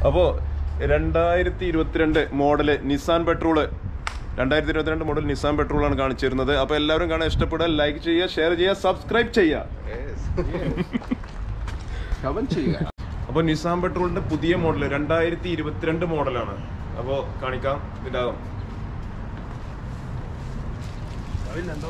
അപ്പോൾ രണ്ടായിരത്തി ഇരുപത്തിരണ്ട് മോഡല് നിസാൻ പെട്രോള് രണ്ടായിരത്തി ഇരുപത്തിരണ്ട് മോഡൽ നിസാൻ പെട്രോൾ ആണ് കാണിച്ചിരുന്നത് അപ്പോൾ എല്ലാവരും കാണാൻ ഇഷ്ടപ്പെടുക ലൈക്ക് ചെയ്യുക ഷെയർ ചെയ്യുക സബ്സ്ക്രൈബ് ചെയ്യുക കമന്റ് ചെയ്യുക അപ്പോൾ നിസാൻ പെട്രോളിന്റെ പുതിയ മോഡൽ രണ്ടായിരത്തി ഇരുപത്തിരണ്ട് മോഡലാണ് അപ്പോൾ കാണിക്കാം ഇതിൻ്റെ അകം എന്തോ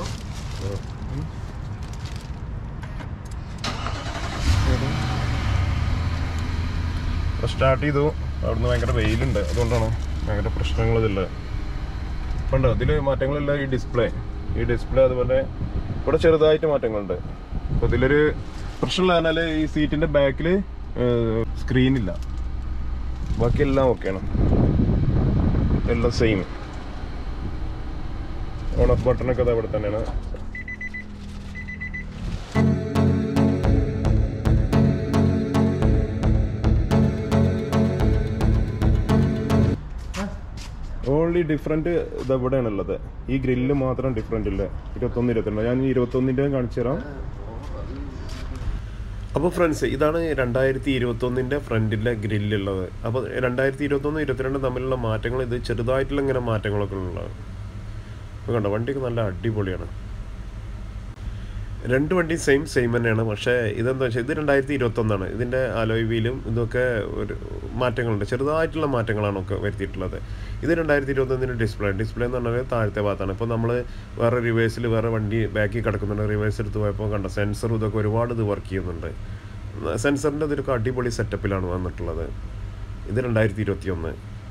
സ്റ്റാർട്ട് ചെയ്തു അവിടുന്ന് ഭയങ്കര വെയിലുണ്ട് അതുകൊണ്ടാണ് ഭയങ്കര പ്രശ്നങ്ങൾ ഇതില്ല കണ്ടോ ഇതിൽ മാറ്റങ്ങളില്ല ഈ ഡിസ്പ്ലേ ഈ ഡിസ്പ്ലേ അതുപോലെ ഇവിടെ ചെറുതായിട്ട് മാറ്റങ്ങളുണ്ട് അപ്പോൾ ഇതിലൊരു പ്രശ്നമുള്ള പറഞ്ഞാൽ ഈ സീറ്റിന്റെ ബാക്കിൽ സ്ക്രീൻ ഇല്ല ബാക്കി എല്ലാം ഓക്കെയാണ് എല്ലാം സെയിം ഓൺ ഓഫ് ബട്ടണൊക്കെ അത് അവിടെ തന്നെയാണ് ഓൺലി ഡിഫറെന്റ് ഇത് എവിടെയാണ് ഉള്ളത് ഈ ഗ്രില്ല് മാത്രം ഡിഫറെന്റ് ഇല്ല ഇരുപത്തൊന്ന് ഇരുപത്തിരണ്ട് ഞാൻ ഈ ഇരുപത്തൊന്നിന്റെ കാണിച്ചു തരാം അപ്പോൾ ഫ്രണ്ട്സ് ഇതാണ് രണ്ടായിരത്തി ഇരുപത്തൊന്നിൻ്റെ ഫ്രണ്ടിലെ ഗ്രില്ലുള്ളത് അപ്പോൾ രണ്ടായിരത്തി ഇരുപത്തൊന്ന് ഇരുപത്തിരണ്ട് തമ്മിലുള്ള മാറ്റങ്ങൾ ഇത് ചെറുതായിട്ടുള്ള ഇങ്ങനെ മാറ്റങ്ങളൊക്കെ ഉള്ളതാണ് അപ്പോൾ കണ്ടോ വണ്ടിയൊക്കെ നല്ല അടിപൊളിയാണ് രണ്ട് വണ്ടി സെയിം സെയിം തന്നെയാണ് പക്ഷേ ഇതെന്താ വെച്ചാൽ ഇത് രണ്ടായിരത്തി ഇരുപത്തൊന്നാണ് ഇതിൻ്റെ അലോയ് വീലും ഇതൊക്കെ ഒരു മാറ്റങ്ങളുണ്ട് ചെറുതായിട്ടുള്ള മാറ്റങ്ങളാണ് ഒക്കെ വരുത്തിയിട്ടുള്ളത് ഇത് രണ്ടായിരത്തി ഇരുപത്തൊന്നിൻ്റെ ഡിസ്പ്ലേ ഡിസ്പ്ലേ എന്ന് പറഞ്ഞാൽ താഴത്തെ ഭാഗത്താണ് ഇപ്പോൾ നമ്മൾ വേറെ റിവേഴ്സിൽ വേറെ വണ്ടി ബാക്കിൽ കിടക്കുന്നുണ്ട് റിവേഴ്സ് എടുത്ത് പോയപ്പോൾ കണ്ട സെൻസറും ഇതൊക്കെ ഒരുപാട് ഇത് വർക്ക് ചെയ്യുന്നുണ്ട് സെൻസറിൻ്റെ ഇതൊക്കെ അടിപൊളി സെറ്റപ്പിലാണ് വന്നിട്ടുള്ളത് ഇത് രണ്ടായിരത്തി ഇരുപത്തി ഒന്ന്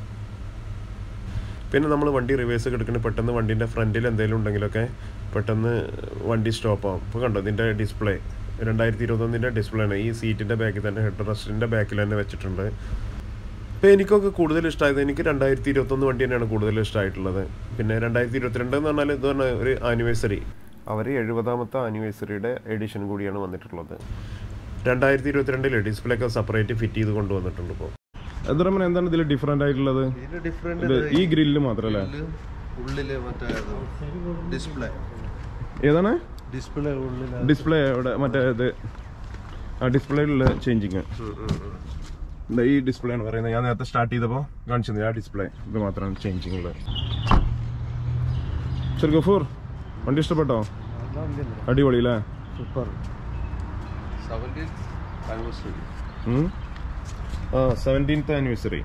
പിന്നെ നമ്മൾ വണ്ടി റിവേഴ്സ് എടുക്കണ പെട്ടെന്ന് വണ്ടീൻ്റെ ഫ്രണ്ടിൽ എന്തെങ്കിലും ഉണ്ടെങ്കിലൊക്കെ പെട്ടെന്ന് വണ്ടി സ്റ്റോപ്പ് ആവും ഇപ്പോൾ കണ്ടോ ഇതിൻ്റെ ഡിസ്പ്ലേ രണ്ടായിരത്തി ഇരുപത്തൊന്നിൻ്റെ ഡിസ്പ്ലേ ആണ് ഈ സീറ്റിൻ്റെ ബാക്കിൽ തന്നെ ഹെഡ് റെസ്റ്റിൻ്റെ ബാക്കിൽ തന്നെ വെച്ചിട്ടുണ്ട് ഇപ്പോൾ എനിക്കൊക്കെ കൂടുതൽ ഇഷ്ടമായത് എനിക്ക് രണ്ടായിരത്തി ഇരുപത്തൊന്ന് വണ്ടി തന്നെയാണ് കൂടുതൽ ഇഷ്ടമായിട്ടുള്ളത് പിന്നെ രണ്ടായിരത്തി ഇരുപത്തിരണ്ട് എന്ന് പറഞ്ഞാൽ ഇത് പറഞ്ഞാൽ ഒരു ആനിവേഴ്സറി അവർ എഴുപതാമത്തെ ആനിവേഴ്സറിയുടെ എഡിഷൻ കൂടിയാണ് വന്നിട്ടുള്ളത് രണ്ടായിരത്തി ഇരുപത്തിരണ്ടിൽ ഡിസ്പ്ലേ ഒക്കെ സെപ്പറേറ്റ് ഫിറ്റ് ചെയ്ത് കൊണ്ടുവന്നിട്ടുണ്ട് ഇപ്പോൾ എന്തറമ്മൻ എന്താണ് ഇതിൽ ഡിഫറെൻ്റ് ആയിട്ടുള്ളത് ഇത് ഡിഫറെന്റ് ഇത് ഈ ഗ്രില്ല് മാത്രമല്ലേ ഉള്ളില് മറ്റേ ഡിസ്പ്ലേ ഏതാണ് ഡിസ്പ്ലേ ഉള്ളില് ഡിസ്പ്ലേ ഇവിടെ മറ്റേ ഇത് ആ ഡിസ്പ്ലേയിലുള്ള ചേഞ്ചിങ് ഈ ഡിസ്പ്ലേ ആണ് പറയുന്നത് ഞാൻ നേരത്തെ സ്റ്റാർട്ട് ചെയ്തപ്പോൾ കാണിച്ചത് ആ ഡിസ്പ്ലേ ഇത് മാത്രമാണ് ചേഞ്ചിങ് ഉള്ളത് ശരി ഗഫൂർ വണ്ടി ഇഷ്ടപ്പെട്ടോ അടിപൊളി അല്ലേ സൂപ്പർ സെവൻറ്റീൻത് ആനിവേഴ്സറി ഉം? ആ സെവൻറ്റീൻത്ത് ആനിവേഴ്സറി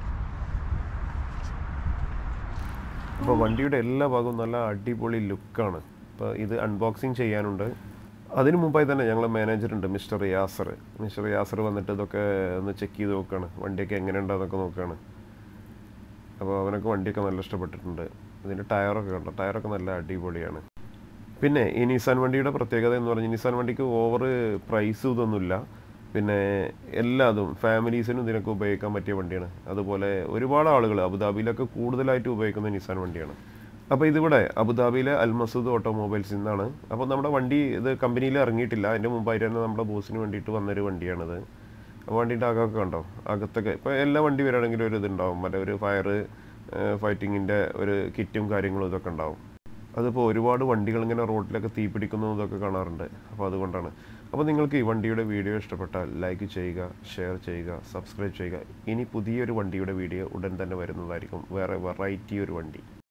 അപ്പോൾ വണ്ടിയുടെ എല്ലാ ഭാഗവും നല്ല അടിപൊളി ലുക്കാണ് അപ്പോൾ ഇത് അൺബോക്സിങ് ചെയ്യാനുണ്ട് അതിന് മുമ്പായി തന്നെ ഞങ്ങളെ മാനേജർ ഉണ്ട് മിസ്റ്റർ യാസർ മിസ്റ്റർ യാസർ വന്നിട്ട് ഇതൊക്കെ ഒന്ന് ചെക്ക് ചെയ്ത് നോക്കുകയാണ് വണ്ടിയൊക്കെ എങ്ങനെയുണ്ടോ എന്നൊക്കെ നോക്കുകയാണ് അപ്പോൾ അവനൊക്കെ വണ്ടിയൊക്കെ നല്ല ഇഷ്ടപ്പെട്ടിട്ടുണ്ട് ഇതിൻ്റെ ടയറൊക്കെ കണ്ടോ ടയറൊക്കെ നല്ല അടിപൊളിയാണ് പിന്നെ ഈ നിസാൻ വണ്ടിയുടെ പ്രത്യേകത എന്ന് പറഞ്ഞാൽ നിസാൻ വണ്ടിക്ക് ഓവർ പ്രൈസ് ഇതൊന്നുമില്ല പിന്നെ എല്ലാതും ഫാമിലീസിനും ഇതിനൊക്കെ ഉപയോഗിക്കാൻ പറ്റിയ വണ്ടിയാണ് അതുപോലെ ഒരുപാട് ആളുകൾ അബുദാബിയിലൊക്കെ കൂടുതലായിട്ട് ഉപയോഗിക്കുന്ന നിസാൻ വണ്ടിയാണ് അപ്പോൾ ഇതിവിടെ അബുദാബിയിലെ അൽ മസൂദ് ഓട്ടോമൊബൈൽസിൽ നിന്നാണ് അപ്പോൾ നമ്മുടെ വണ്ടി ഇത് കമ്പനിയിൽ ഇറങ്ങിയിട്ടില്ല അതിൻ്റെ മുമ്പായിട്ട് തന്നെ നമ്മുടെ ബോസിന് വേണ്ടിയിട്ട് വന്നൊരു വണ്ടിയാണിത് അപ്പോൾ വണ്ടിയുടെ അകമൊക്കെ കണ്ടോ അകത്തൊക്കെ ഇപ്പോൾ എല്ലാ വണ്ടി വരികയാണെങ്കിലും ഒരു ഇതുണ്ടാവും മറ്റേ ഒരു ഫയർ ഫൈറ്റിങ്ങിൻ്റെ ഒരു കിറ്റും കാര്യങ്ങളും ഇതൊക്കെ ഉണ്ടാവും അതിപ്പോൾ ഒരുപാട് വണ്ടികൾ ഇങ്ങനെ റോഡിലൊക്കെ തീ പിടിക്കുന്നതും ഇതൊക്കെ കാണാറുണ്ട് അപ്പോൾ അതുകൊണ്ടാണ് അപ്പോൾ നിങ്ങൾക്ക് ഈ വണ്ടിയുടെ വീഡിയോ ഇഷ്ടപ്പെട്ടാൽ ലൈക്ക് ചെയ്യുക ഷെയർ ചെയ്യുക സബ്സ്ക്രൈബ് ചെയ്യുക ഇനി പുതിയൊരു വണ്ടിയുടെ വീഡിയോ ഉടൻ തന്നെ വരുന്നതായിരിക്കും വേറെ വെറൈറ്റി ഒരു വണ്ടി